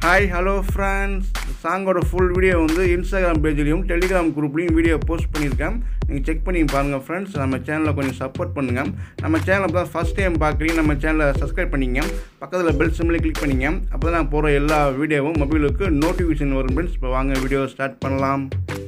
hi hello friends சாங்கோட full video வந்து Instagram பேஜ்லேயும் டெலிகிராம் குரூப்லேயும் வீடியோ போஸ்ட் பண்ணியிருக்கேன் நீங்கள் செக் பண்ணி பாருங்கள் ஃப்ரெண்ட்ஸ் நம்ம சேனலை கொஞ்சம் சப்போர்ட் பண்ணுங்கள் நம்ம சேனலை தான் ஃபஸ்ட் டைம் பார்க்குறீங்க நம்ம சேனலை சப்ஸ்கிரைப் பண்ணிங்க பக்கத்தில் பெல் சிம்மில் கிளிக் பண்ணிங்க அப்போ தான் நான் போகிற எல்லா வீடியோவும் மொபைலுக்கு நோட்டிஃபிகேஷன் வரும் ஃப்ரெண்ட்ஸ் இப்போ வாங்க வீடியோ ஸ்டார்ட் பண்ணலாம்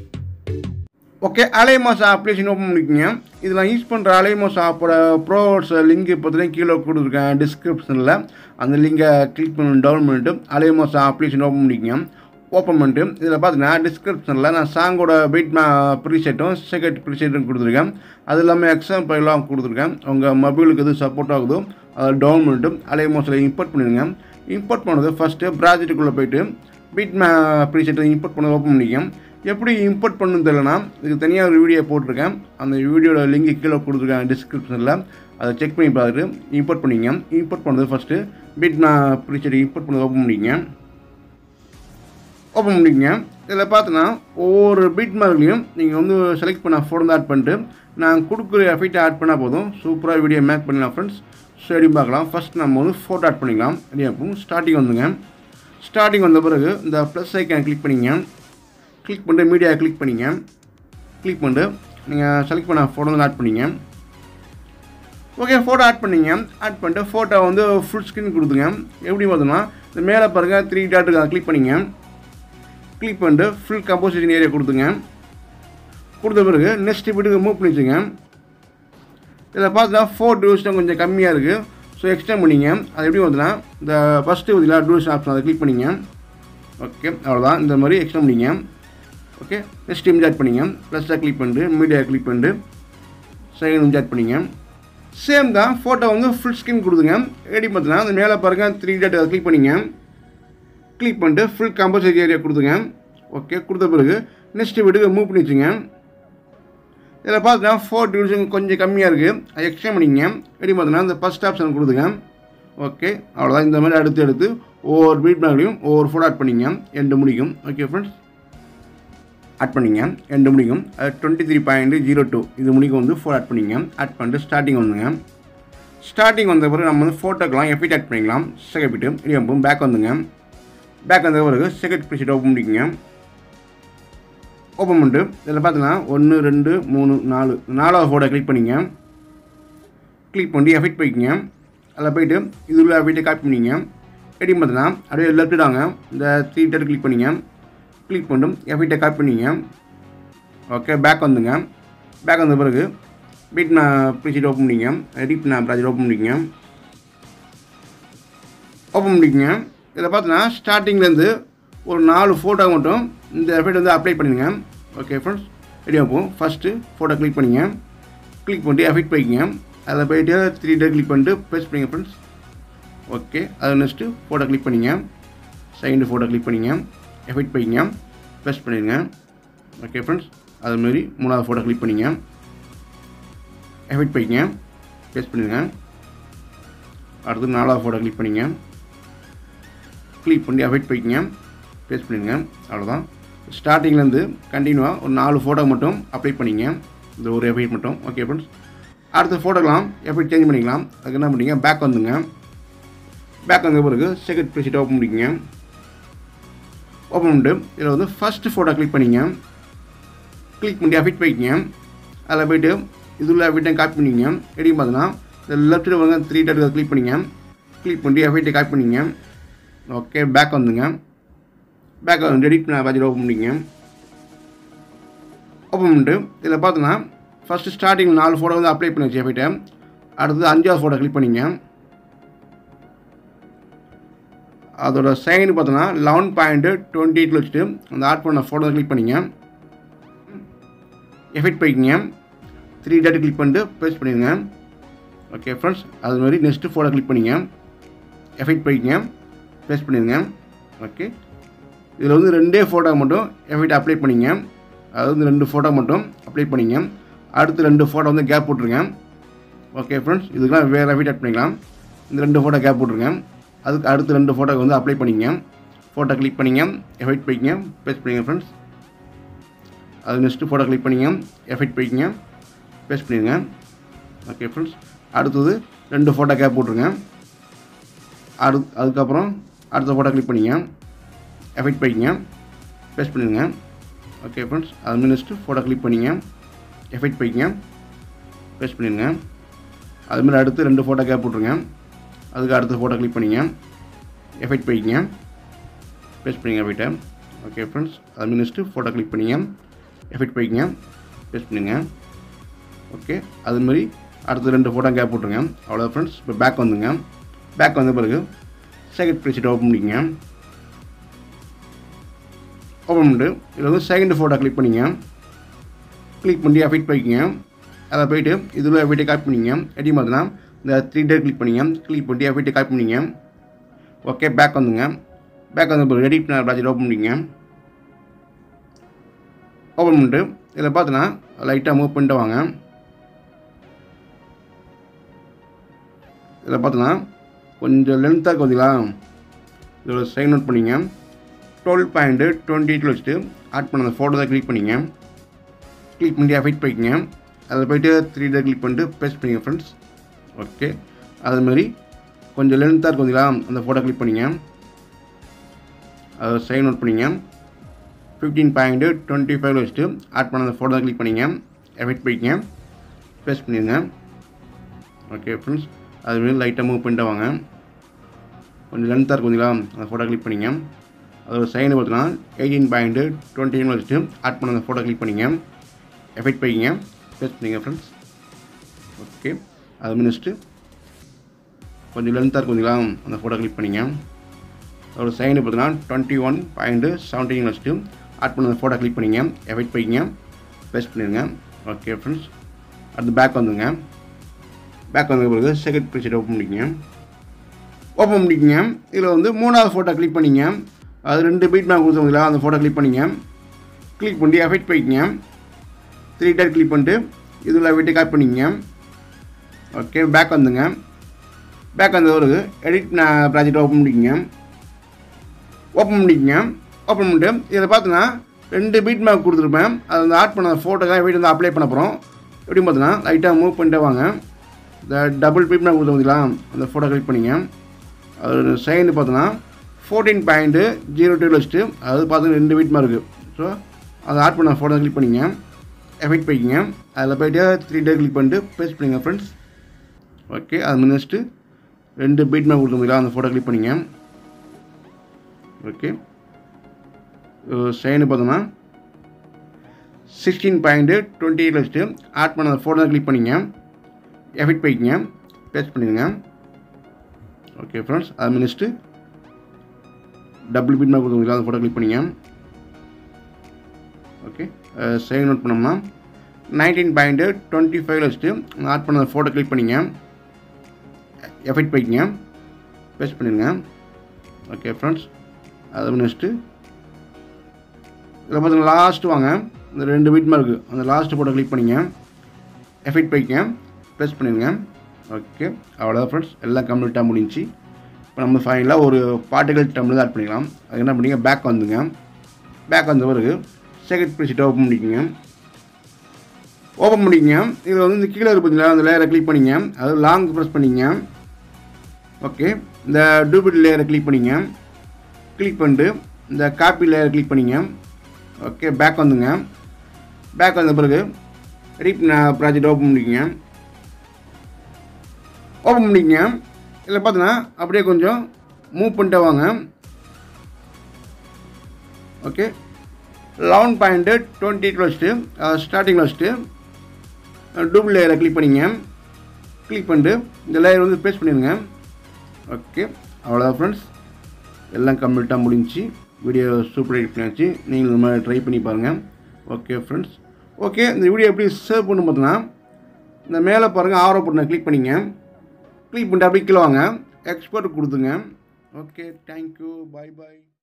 ஓகே அலைமாஸ் அப்ளிகேஷன் ஓப்பன் பண்ணிக்கோங்க இதில் யூஸ் பண்ணுற அலைமாஸ் ஆப்போட ப்ரோஸ் லிங்க் பார்த்தீங்கன்னா கீழே கொடுத்துருக்கேன் டிஸ்கிரிப்ஷனில் அந்த லிங்கை கிளிக் பண்ணி டவுன் பண்ணிட்டு அலைமாஸ் அப்ளிகேஷன் ஓப்பன் பண்ணிக்கோங்க ஓப்பன் பண்ணிட்டு இதில் பார்த்தீங்கன்னா டிஸ்கிரிப்ஷனில் நான் சாங்கோட பீட் மா ப்ரீசெட்டும் செகண்ட் ப்ரீசெட்டும் கொடுத்துருக்கேன் அது இல்லாமல் எக்ஸாம் ஃபைலாம் கொடுத்துருக்கேன் உங்கள் மொபைலுக்கு எது சப்போர்ட் ஆகுதோ அதை டவுன் பண்ணிட்டு அலைமாஸில் இம்போர்ட் பண்ணிடுங்க இம்போர்ட் பண்ணது ஃபஸ்ட்டு ப்ராஜெக்ட்டுக்குள்ளே போயிட்டு பீட் மா ப்ரீசெட்டை இம்போர்ட் பண்ண ஓப்பன் பண்ணிக்கோங்க எப்படி இம்போர்ட் பண்ணணும் தெரியலனா இதுக்கு தனியாக ஒரு வீடியோ போட்டிருக்கேன் அந்த வீடியோட லிங்க் கீழே கொடுத்துருக்கேன் டிஸ்கிரிப்ஷனில் அதை செக் பண்ணி பார்த்துட்டு இம்போர்ட் பண்ணிங்க இம்போர்ட் பண்ணது ஃபஸ்ட்டு பிட் நான் ப்ரீச்சர் இம்போர்ட் பண்ணது ஓப்பன் பண்ணிங்க ஓப்பன் பண்ணிக்கங்க இதில் பார்த்தோன்னா ஒவ்வொரு பிட் மார்க்லையும் நீங்கள் வந்து செலக்ட் பண்ண ஃபோட்டோ ஆட் பண்ணிட்டு நான் கொடுக்குற எஃபெக்ட் ஆட் பண்ணால் போதும் சூப்பராக வீடியோ மேக் பண்ணலாம் ஃப்ரெண்ட்ஸ் சரி பார்க்கலாம் ஃபஸ்ட் நம்ம வந்து ஃபோட்டோ ஆட் பண்ணிக்கலாம் ரெடியாக ஸ்டார்டிங் வந்துங்க ஸ்டார்டிங் வந்த பிறகு இந்த ப்ளஸ் ஐக்கான் கிளிக் பண்ணிங்க கிளிக் பண்ணிட்டு மீடியா கிளிக் பண்ணிங்க கிளிக் பண்ணிட்டு நீங்கள் செலக்ட் பண்ண ஃபோட்டோ வந்து ஆட் பண்ணிங்க ஓகே ஃபோட்டோ ஆட் பண்ணிங்க ஆட் பண்ணிட்டு ஃபோட்டோ வந்து ஃபுல் ஸ்க்ரீன் கொடுத்துங்க எப்படி பார்த்தோம்னா இந்த மேலே பாருங்கள் த்ரீ டாட்டுக்கு அதை கிளிக் பண்ணிங்க கிளிக் பண்ணிட்டு ஃபுல் கம்போசிஷன் ஏரியா கொடுத்துங்க கொடுத்த பிறகு நெக்ஸ்ட் வீட்டுக்கு மூவ் பண்ணி வச்சுங்க இதில் பார்த்தா ஃபோர் டியூரேஷன் கொஞ்சம் கம்மியாக இருக்குது ஸோ எக்ஸ்டெண்ட் பண்ணிங்க அது எப்படி வந்துன்னா இந்த ஃபஸ்ட்டு பார்த்தீங்களா டியூரேஷன் ஆப்ஷன் அதை கிளிக் பண்ணிங்க ஓகே அவ்வளோதான் இந்த மாதிரி எக்ஸ்டெண்ட் பண்ணிங்க ஓகே நெக்ஸ்ட் இமேஜ் ஆட் பண்ணிங்க ப்ளஸ்ஸாக கிளிக் பண்ணிட்டு மீடியா கிளிக் பண்ணிட்டு செகண்ட் இமேஜ் ஆட் பண்ணிங்க சேம் தான் ஃபோட்டோ வந்து ஃபுல் ஸ்க்ரீன் கொடுத்துங்க ரெடி பார்த்தீங்கன்னா அந்த மேலே பாருங்கள் த்ரீ டாட் அதை கிளிக் பண்ணிங்க கிளிக் பண்ணிட்டு ஃபுல் கம்பல்சரி ஏரியா கொடுத்துங்க ஓகே கொடுத்த பிறகு நெக்ஸ்ட் வீட்டுக்கு மூவ் பண்ணி வச்சுங்க இதில் பார்த்தீங்கன்னா ஃபோர் டிவிஷன் கொஞ்சம் கம்மியாக இருக்குது அது எக்ஸ்டெண்ட் பண்ணிங்க ரெடி பார்த்தீங்கன்னா இந்த ஃபஸ்ட் ஆப்ஷன் கொடுத்துங்க ஓகே அவ்வளோதான் இந்த மாதிரி அடுத்து எடுத்து ஒவ்வொரு பீட் பேக்லையும் ஒவ்வொரு ஃபோட்டோ ஆட் பண்ணிங்க எண்டு முடிக்கும் ஓகே ஃப்ரெண்ட்ஸ் ஆட் பண்ணிங்க எண்டு முடிக்கும் அது twenty three point zero two இது முடிக்கும் வந்து ஃபோட்டோ ஆட் பண்ணிங்க ஆட் பண்ணிட்டு ஸ்டார்டிங் வந்துங்க ஸ்டார்டிங் வந்த பிறகு நம்ம வந்து ஃபோட்டோக்கெலாம் எஃபிட் ஆட் பண்ணிக்கலாம் செகண்ட் பிட்டு இடியம்பும் பேக் வந்துங்க பேக் வந்த பிறகு செகண்ட் ப்ரீஷீட் ஓப்பன் பண்ணிக்கோங்க ஓப்பன் பண்ணிட்டு இதில் பார்த்தீங்கன்னா ஒன்று ரெண்டு மூணு நாலு நாலாவது ஃபோட்டோ கிளிக் பண்ணிங்க கிளிக் பண்ணி எஃபெக்ட் போய்க்கிங்க அதில் போயிட்டு இது உள்ள எஃபெக்ட்டை காப்பி பண்ணிங்க ரெடி பார்த்தீங்கன்னா அப்படியே லெஃப்ட் வாங்க இந்த த்ரீ டர் கிளிக் பண்ணிங்க கிளிக் பண்ணிட்டு எஃபெக்ட்டை காப்பி பண்ணிங்க ஓகே பேக் வந்துங்க பேக் வந்த பிறகு பீட் நான் ப்ரீஷீட் ஓப்பன் பண்ணிங்க எடிட் நான் ப்ராஜெக்ட் ஓப்பன் பண்ணிங்க ஓப்பன் பண்ணிக்கங்க இதில் பார்த்தீங்கன்னா ஸ்டார்டிங்லேருந்து ஒரு நாலு ஃபோட்டோ மட்டும் இந்த எஃபெக்ட் வந்து அப்ளை பண்ணிடுங்க ஓகே ஃப்ரெண்ட்ஸ் ரெடி ஆகும் ஃபஸ்ட்டு ஃபோட்டோ கிளிக் பண்ணிங்க கிளிக் பண்ணிட்டு எஃபெக்ட் போய்க்கிங்க அதில் போயிட்டு த்ரீ டே கிளிக் பண்ணிட்டு பேஸ்ட் பண்ணிங்க ஃப்ரெண்ட்ஸ் ஓகே அது நெக்ஸ்ட்டு ஃபோட்டோ கிளிக் பண்ணிங்க செகண்ட் ஃபோட்டோ கிளிக் பண்ணிங்க எஃபெக்ட் போய்க்கிங்க பேஸ்ட் பண்ணிடுங்க ஓகே ஃப்ரெண்ட்ஸ் அதுமாரி மூணாவது ஃபோட்டோ கிளிக் பண்ணிங்க எஃபெக்ட் போய்க்கிங்க பேஸ்ட் பண்ணிடுங்க அடுத்து நாலாவது ஃபோட்டோ கிளிக் பண்ணிங்க கிளிக் பண்ணி எஃபெக்ட் போய்க்கிங்க பேஸ்ட் பண்ணிடுங்க அவ்வளோதான் ஸ்டார்டிங்லேருந்து கண்டினியூவாக ஒரு நாலு ஃபோட்டோ மட்டும் அப்ளை பண்ணிங்க இந்த ஒரு எஃபெக்ட் மட்டும் ஓகே ஃப்ரெண்ட்ஸ் அடுத்த ஃபோட்டோக்கெலாம் எஃபெக்ட் சேஞ்ச் பண்ணிக்கலாம் அதுக்கு என்ன பண்ணிங்க பேக் வந்துங்க பேக் வந்த பிறகு செகண்ட் ப்ரீஷீட் ஓப்பன் பண்ணிக்கங்க ஓப்பன் பண்ணிட்டு இதில் வந்து ஃபஸ்ட்டு ஃபோட்டோ கிளிக் பண்ணிங்க கிளிக் பண்ணி எஃபெக்ட் போய்க்கிங்க அதில் போய்ட்டு இதில் எஃபெக்ட்டை காப்பி பண்ணிங்க எப்படி பார்த்தீங்கன்னா இந்த லெஃப்ட்டில் வந்து த்ரீ டாட் கிளிக் பண்ணிங்க கிளிக் பண்ணி எஃபெக்ட்டை காப்பி பண்ணிங்க ஓகே பேக் வந்துங்க பேக் வந்து எடிட் பண்ண பட்ஜெட் ஓப்பன் பண்ணிங்க ஓப்பன் பண்ணிட்டு இதில் பார்த்தோன்னா ஃபஸ்ட்டு ஸ்டார்டிங் நாலு ஃபோட்டோ வந்து அப்ளை பண்ணி வச்சு எஃபெக்ட்டை அடுத்தது அஞ்சாவது ஃபோட்டோ கிளிக் பண்ணிங்க அதோட செகண்ட் பார்த்தோன்னா லெவன் பாயிண்ட்டு டுவெண்ட்டி எயிட்டில் வச்சுட்டு அந்த ஆட் பண்ண ஃபோட்டோ கிளிக் பண்ணிங்க எஃபெக்ட் போய்க்கிங்க த்ரீ டேட்டு கிளிக் பண்ணிட்டு பேஸ்ட் பண்ணிடுங்க ஓகே ஃப்ரெண்ட்ஸ் அது மாதிரி நெக்ஸ்ட்டு ஃபோட்டோ கிளிக் பண்ணிங்க எஃபெக்ட் போய்க்கிங்க பேஸ்ட் பண்ணிடுங்க ஓகே இதில் வந்து ரெண்டே ஃபோட்டோ மட்டும் எஃபெக்ட் அப்ளை பண்ணிங்க அதாவது வந்து ரெண்டு ஃபோட்டோ மட்டும் அப்ளை பண்ணிங்க அடுத்து ரெண்டு ஃபோட்டோ வந்து கேப் போட்டுருங்க ஓகே ஃப்ரெண்ட்ஸ் இதுக்கெலாம் வேறு எஃபெக்ட் ஆட் பண்ணிக்கலாம் இந்த ரெண்டு ஃபோட்டோ கேப் போட்டுருங்க அதுக்கு அடுத்து ரெண்டு ஃபோட்டோ வந்து அப்ளை பண்ணிங்க ஃபோட்டோ கிளிக் பண்ணிங்க எஃபெக்ட் போய்க்கிங்க பேஸ்ட் பண்ணிங்க ஃப்ரெண்ட்ஸ் அது நெக்ஸ்ட்டு ஃபோட்டோ கிளிக் பண்ணிங்க எஃபெக்ட் போய்க்கிங்க பேஸ்ட் பண்ணிடுங்க ஓகே ஃப்ரெண்ட்ஸ் அடுத்தது ரெண்டு ஃபோட்டோ கேப் போட்டுருங்க அடு அதுக்கப்புறம் அடுத்த ஃபோட்டோ கிளிக் பண்ணிங்க எஃபெக்ட் பண்ணிக்கங்க பேஸ்ட் பண்ணிடுங்க ஓகே ஃப்ரெண்ட்ஸ் அது மினிஸ்ட்டு ஃபோட்டோ கிளிக் பண்ணிங்க எஃபெக்ட் பண்ணிக்கங்க பேஸ்ட் பண்ணிடுங்க அதுமாதிரி அடுத்து ரெண்டு ஃபோட்டோ கேப் விட்ருங்க அதுக்கு அடுத்த ஃபோட்டோ கிளிக் பண்ணிங்க எஃபெக்ட் பண்ணிக்கங்க பேஸ்ட் பண்ணிங்க எஃபெக்ட்டை ஓகே ஃப்ரெண்ட்ஸ் அது மினிஸ்ட்டு ஃபோட்டோ கிளிக் பண்ணிங்க எஃபெக்ட் பண்ணிக்கங்க பேஸ்ட் பண்ணுங்க ஓகே அதுமாதிரி அடுத்த ரெண்டு ஃபோட்டோ கேப் விட்ருங்க அவ்வளோ ஃப்ரெண்ட்ஸ் இப்போ பேக் வந்துங்க பேக் வந்த பிறகு செகண்ட் ப்ரீசெட் ஓப்பன் பண்ணிக்கங்க ஓப்பன் பண்ணிட்டு இதில் வந்து செகண்ட் ஃபோட்டோ கிளிக் பண்ணிங்க கிளிக் பண்ணி எஃபெக்ட் பண்ணிக்கங்க அதை போயிட்டு இதில் எஃபெக்ட்டை காப்பி பண்ணிங்க எப்படி பார்த்தீங்கன்னா இந்த த்ரீ டே கிளிக் பண்ணிங்க கிளிக் பண்ணி எஃபெக்ட்டை காப்பி பண்ணிங்க ஓகே பேக் வந்துங்க பேக் வந்த பிறகு எடிட் ப்ராஜெக்ட் ஓப்பன் பண்ணிங்க ஓப்பன் பண்ணிட்டு இதில் பார்த்தீங்கன்னா லைட்டாக மூவ் பண்ணிட்டு வாங்க இதில் பார்த்தீங்கன்னா கொஞ்சம் லென்த்தாக இருக்கு பார்த்தீங்களா இதில் சைன் அவுட் பண்ணிங்க டுவெல் பாயிண்ட்டு டுவெண்ட்டி எயிட்டில் வச்சுட்டு ஆட் பண்ண அந்த ஃபோட்டோ தான் கிளிக் பண்ணிங்க கிளிக் பண்ணி எஃபெக்ட் பண்ணிக்கங்க அதில் போய்ட்டு த்ரீ டே கிளிக் பண்ணிட்டு பேஸ்ட் பண்ணிங்க ஃப்ரெண்ட்ஸ் ஓகே அதுமாதிரி கொஞ்சம் லென்த்தாக இருக்கும் பார்த்தீங்களா அந்த ஃபோட்டோ கிளிக் பண்ணிங்க அதை சைன் அவுட் பண்ணிங்க ஃபிஃப்டீன் பாயிண்ட்டு டுவெண்ட்டி ஃபைவ் வச்சுட்டு ஆட் பண்ண அந்த ஃபோட்டோ தான் கிளிக் பண்ணிங்க எஃபெக்ட் பண்ணிக்கங்க பேஸ்ட் பண்ணிடுங்க ஓகே ஃப்ரெண்ட்ஸ் அதுமாரி லைட்டாக மூவ் பண்ணிட்டு வாங்க கொஞ்சம் லென்த்தாக இருக்கும் பார்த்தீங்களா அந்த ஃபோட்டோ கிளிக் பண்ணிங்க அதோட சைன் பார்த்தீங்கன்னா எயிட்டீன் பாயிண்ட்டு டுவெண்ட்டி வச்சுட்டு ஆட் பண்ண அந்த ஃபோட்டோ கிளிக் பண்ணிங்க எஃபெக்ட் பண்ணிங்க பேஸ்ட் பண்ணிங்க ஃப்ரெண்ட்ஸ் ஓகே அது முடிச்சுட்டு கொஞ்சம் லென்த்தாக இருக்கும் பார்த்தீங்களா அந்த ஃபோட்டோ கிளிக் பண்ணிங்க அதோட சைனு பார்த்தீங்கன்னா டுவெண்ட்டி ஒன் பாயிண்ட்டு செவன்டீன் வச்சுட்டு ஆட் பண்ண அந்த ஃபோட்டோ கிளிக் பண்ணிங்க எஃபெக்ட் பண்ணிங்க பேஸ்ட் பண்ணிடுங்க ஓகே ஃப்ரெண்ட்ஸ் அடுத்து பேக் வந்துங்க பேக் வந்த பிறகு செகண்ட் ப்ரீசெட் ஓப்பன் பண்ணிக்கங்க ஓப்பன் பண்ணிக்கங்க இதில் வந்து மூணாவது ஃபோட்டோ கிளிக் பண்ணிங்க அது ரெண்டு பீட் மேக் கொடுத்தவங்களா அந்த ஃபோட்டோ கிளிக் பண்ணிங்க கிளிக் பண்ணி எஃபெக்ட் பண்ணிக்கங்க த்ரீ டேட் கிளிக் பண்ணிட்டு இதில் விட்டு காப்பி பண்ணிக்கங்க ஓகே பேக் வந்துங்க பேக் வந்த பிறகு எடிட் ப்ராஜெக்ட் ஓப்பன் பண்ணிக்கங்க ஓப்பன் பண்ணிக்கங்க ஓப்பன் பண்ணிட்டு இதில் பார்த்தீங்கன்னா ரெண்டு பீட் மேக் கொடுத்துருப்பேன் அது வந்து ஆட் பண்ண ஃபோட்டோ தான் வீட்டு வந்து அப்ளை பண்ண போகிறோம் எப்படின்னு பார்த்தீங்கன்னா லைட்டாக மூவ் பண்ணிட்டே வாங்க இந்த டபுள் பீட் மேக் கொடுத்து பார்த்தீங்களா அந்த ஃபோட்டோ கிளிக் பண்ணிங்க அது சைடு பார்த்தோன்னா ஃபோர்டீன் பாயிண்ட்டு ஜீரோ டூ வச்சுட்டு அது பார்த்தீங்கன்னா ரெண்டு பீட் இருக்குது ஸோ அதை ஆட் பண்ண ஃபோட்டோ கிளிக் பண்ணிங்க எஃபெக்ட் பண்ணிக்கங்க அதில் போய்ட்டு த்ரீ டே கிளிக் பண்ணிட்டு பேஸ்ட் பண்ணுங்க ஃப்ரெண்ட்ஸ் ஓகே அது முடிச்சுட்டு ரெண்டு பீட் மேக் கொடுத்துருந்தீங்களா அந்த ஃபோட்டோ கிளிக் பண்ணிங்க ஓகே சைனு பார்த்தோன்னா சிக்ஸ்டீன் பாயிண்ட்டு டுவெண்ட்டி எயிட் வச்சுட்டு ஆட் பண்ண அந்த ஃபோட்டோ கிளிக் பண்ணிங்க எஃபெக்ட் பண்ணிக்கங்க பேஸ்ட் பண்ணிடுங்க ஓகே ஃப்ரெண்ட்ஸ் அது முடிச்சுட்டு டபுள் பீட் மேக் கொடுத்துருந்தீங்களா அந்த ஃபோட்டோ கிளிக் பண்ணிங்க ஓகே சேவ் நோட் பண்ணோம்னா நைன்டீன் பாயிண்ட்டு டுவெண்ட்டி ஃபைவ்ல வச்சுட்டு ஆட் பண்ண ஃபோட்டோ கிளிக் பண்ணிங்க எஃபெக்ட் பண்ணிக்கங்க பேஸ்ட் பண்ணிடுங்க ஓகே ஃப்ரெண்ட்ஸ் அதை முடிச்சுட்டு இதில் பார்த்தீங்கன்னா லாஸ்ட் வாங்க இந்த ரெண்டு பீட் மார்க்கு அந்த லாஸ்ட் ஃபோட்டோ கிளிக் பண்ணிங்க எஃபெக்ட் பண்ணிக்கங்க ப்ரெஸ் பண்ணிடுங்க ஓகே அவ்வளோதான் ஃப்ரெண்ட்ஸ் எல்லாம் கம்ப்ளீட்டாக முடிஞ்சு இப்போ நம்ம ஃபைனலாக ஒரு பார்ட்டிகல் டம்ளர் ஆட் பண்ணிக்கலாம் அது என்ன பண்ணிங்க பேக் வந்துங்க பேக் வந்த பிறகு செகண்ட் ப்ரீஷீட்டை ஓப்பன் பண்ணிக்கோங்க ஓப்பன் பண்ணிக்கங்க இதில் வந்து இந்த கீழே இருக்கு பார்த்தீங்களா அந்த லேயரை கிளிக் பண்ணிங்க அது லாங் ப்ரெஸ் பண்ணிங்க ஓகே இந்த டூபிட் லேயரை கிளிக் பண்ணிங்க கிளிக் பண்ணிட்டு இந்த காப்பி லேயரை கிளிக் பண்ணிங்க ஓகே பேக் வந்துங்க பேக் வந்த பிறகு ரீப் ப்ராஜெக்ட் ஓப்பன் பண்ணிக்கங்க ஓப்பன் பண்ணிக்கங்க இதில் பார்த்தீங்கன்னா அப்படியே கொஞ்சம் மூவ் பண்ணிட்டு வாங்க okay eleven point twenty eight வச்சுட்டு ஸ்டார்டிங்கில் வச்சுட்டு டூபிள் லேயரை கிளிக் பண்ணிங்க கிளிக் பண்ணிட்டு இந்த லேயர் வந்து பேஸ்ட் பண்ணிடுங்க ஓகே அவ்வளோதான் ஃப்ரெண்ட்ஸ் எல்லாம் கம்ப்ளீட்டாக முடிஞ்சு வீடியோ சூப்பர் எடிட் பண்ணியாச்சு நீங்கள் இந்த மாதிரி ட்ரை பண்ணி பாருங்கள் ஓகே ஃப்ரெண்ட்ஸ் ஓகே இந்த வீடியோ எப்படி சேவ் பண்ணு பார்த்தீங்கன்னா இந்த மேலே பாருங்கள் ஆரோ பட்டனை கிளிக் பண்ணிங்க கிளிக் பண்ணிட்டு அப்படியே கீழே வாங்க எக்ஸ்போர்ட் கொடுத்துங்க ஓகே தேங்க்யூ பாய் பாய்